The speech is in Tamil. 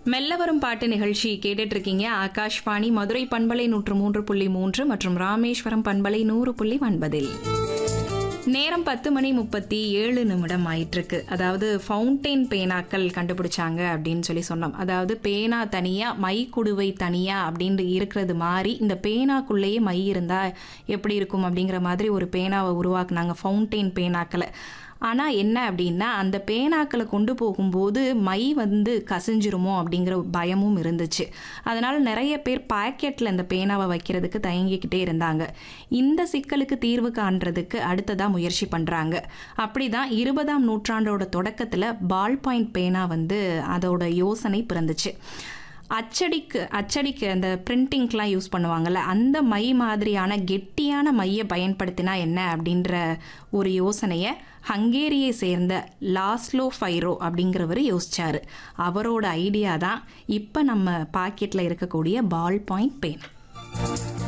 மெல்ல வரும் பாட்டு நிகழ்ச்சி கேட்டுட்டு இருக்கீங்க ஆகாஷ்வாணி மதுரை பண்பலை நூற்று மூன்று புள்ளி மூன்று மற்றும் ராமேஸ்வரம் பண்பலை நூறு புள்ளி ஒன்பதில் நேரம் பத்து மணி முப்பத்தி ஏழு நிமிடம் ஆயிட்டிருக்கு அதாவது ஃபவுண்டெயின் பேனாக்கள் கண்டுபிடிச்சாங்க அப்படின்னு சொல்லி சொன்னோம் அதாவது பேனா தனியா மை குடுவை தனியா அப்படின்னு இருக்கிறது மாதிரி இந்த பேனாக்குள்ளேயே மை இருந்தா எப்படி இருக்கும் அப்படிங்கிற மாதிரி ஒரு பேனாவை உருவாக்குனாங்க ஃபவுண்டெயின் பேனாக்களை ஆனால் என்ன அப்படின்னா அந்த பேனாக்களை கொண்டு போகும்போது மை வந்து கசிஞ்சிருமோ அப்படிங்கிற பயமும் இருந்துச்சு அதனால் நிறைய பேர் பாக்கெட்டில் இந்த பேனாவை வைக்கிறதுக்கு தயங்கிக்கிட்டே இருந்தாங்க இந்த சிக்கலுக்கு தீர்வு காண்றதுக்கு அடுத்ததாக முயற்சி பண்ணுறாங்க அப்படி தான் இருபதாம் நூற்றாண்டோட தொடக்கத்தில் பால் பாயிண்ட் பேனா வந்து அதோட யோசனை பிறந்துச்சு அச்சடிக்கு அச்சடிக்கு அந்த பிரிண்டிங்க்கெலாம் யூஸ் பண்ணுவாங்கள்ல அந்த மை மாதிரியான கெட்டியான மையை பயன்படுத்தினா என்ன அப்படின்ற ஒரு யோசனையை ஹங்கேரியை சேர்ந்த லாஸ்லோ ஃபைரோ அப்படிங்கிறவர் யோசிச்சார் அவரோட ஐடியா தான் இப்போ நம்ம பாக்கெட்டில் இருக்கக்கூடிய பால் பாயிண்ட் பேனா